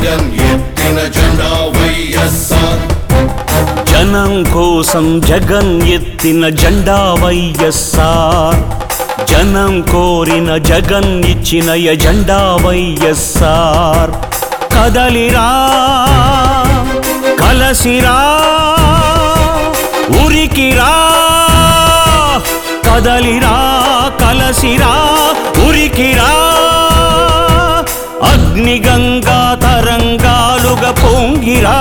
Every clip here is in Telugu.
జగన్ ఎత్తిన జెండా వైఎస్ఆర్ జనం కోసం జగన్ ఎత్తిన జెండా వైఎస్ఆర్ జనం కోరిన జగన్ ఇచ్చిన ఎజెండా వైఎస్ఆర్ కదలిరా కలసిరా ఉరికిరా కదలిరా కలసిరా ఉరికిరా అగ్నిగంగా తరంగాలుగా పొంగిరా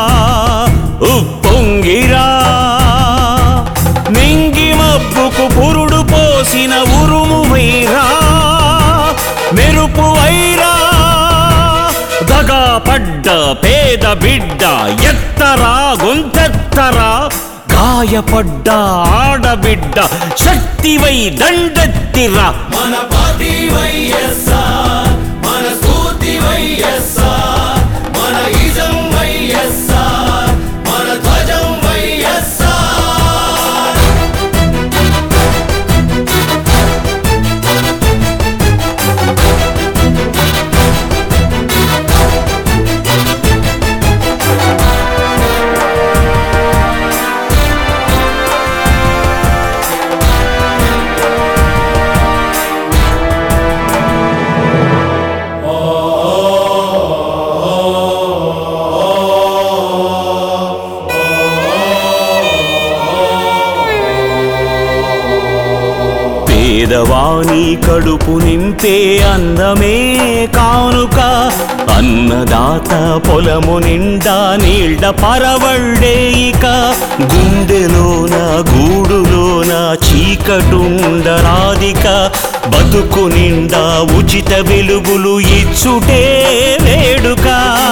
ఉప్పొంగిరా మింగి మబ్బుకు పురుడు పోసిన ఉరుము వైరా మెరుపు వైరా దగా పడ్డ పేద బిడ్డ ఎత్తరా గొంతెత్తరా గాయపడ్డ ఆడబిడ్డ శక్తివై దండెత్తిరా మన పార్టీ వైఎస్ఆర్ మన స్ఫూర్తి వైఎస్ఆర్ మన ఇజం వైఎస్ఆర్ మన ధ్వజం వైఎస్ఆర్ పేదవాణి కడుపు నింపే అందమే కానుక అన్నదాత పొలము నిండా నీళ్ళ పరవళ్ళే ఇక గుండెలోన గూడులోన చీకటుండరాదిక బతుకు నిండా ఉచిత వెలుగులు ఇచ్చుటే వేడుక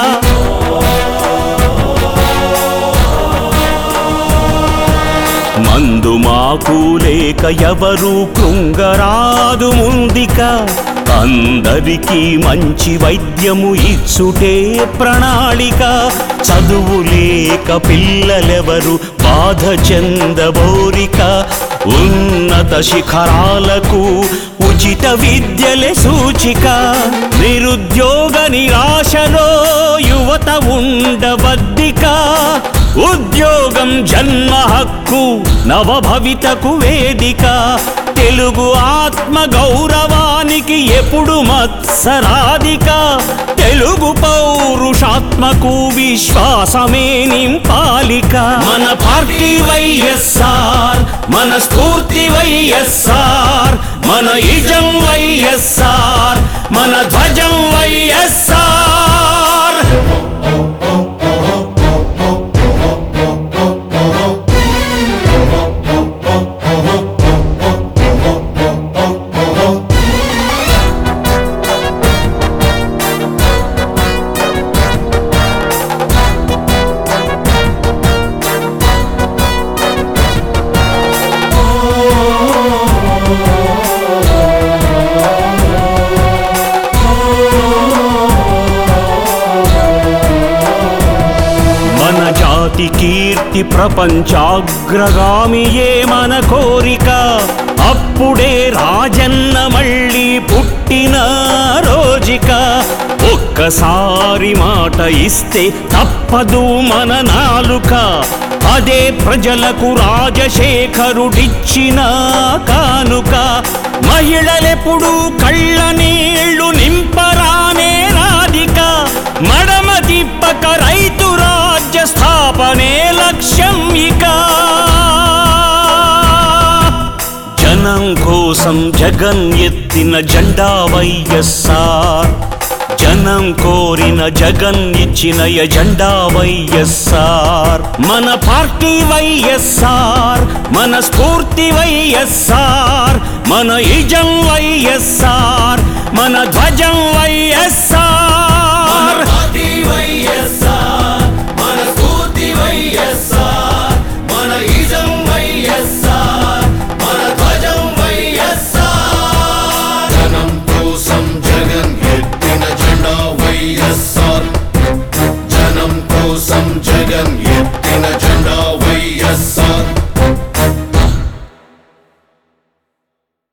మందు మాకు లేక ఎవరు కృంగరాదు ముందిక అందరికీ మంచి వైద్యము ఇచ్చుటే ప్రణాళిక చదువు లేక పిల్లలెవరు బాధ చెందబోరిక ఉన్నత శిఖరాలకు ఉచిత విద్యలే సూచిక నిరుద్యోగ నిరాశలో యువత ఉండబద్దిక ఉద్యోగం జన్మ హక్కు నవభవితకు వేదిక తెలుగు ఆత్మ గౌరవానికి ఎప్పుడు మత్సరాధిక తెలుగు పౌరుషాత్మకు విశ్వాసమే నింపాలిక మన పార్టీ వైఎస్ఆర్ మన స్ఫూర్తి వైఎస్ఆర్ మన ఇజం వైఎస్ఆర్ మన ధ్వజం వైఎస్ఆర్ మన జాతి కీర్తి ప్రపంచాగ్రగామియే మన కోరిక అప్పుడే రాజన్న మళ్ళీ పుట్టిన రోజుక ఒక్కసారి మాట ఇస్తే తప్పదు మన నాలుక అదే ప్రజలకు రాజశేఖరుడిచ్చిన కానుక మహిళలెప్పుడు కళ్ళ నీళ్లు నింపరానే రాధిక మడమ తిప్పక రైతు రాజ్య స్థాపనే లక్ష్యం ఇక జనం కోసం జగన్ ఎత్తిన జెండా వైఎస్ఆర్ జనం కోరిన జగన్ ఇచ్చిన ఎజెండా వైఎస్ఆర్ మన పార్టీ వైఎస్ఆర్ మన స్ఫూర్తి వైఎస్ఆర్ మన ఇజం వైఎస్ఆర్ మన ధ్వజం వైఎస్ఆర్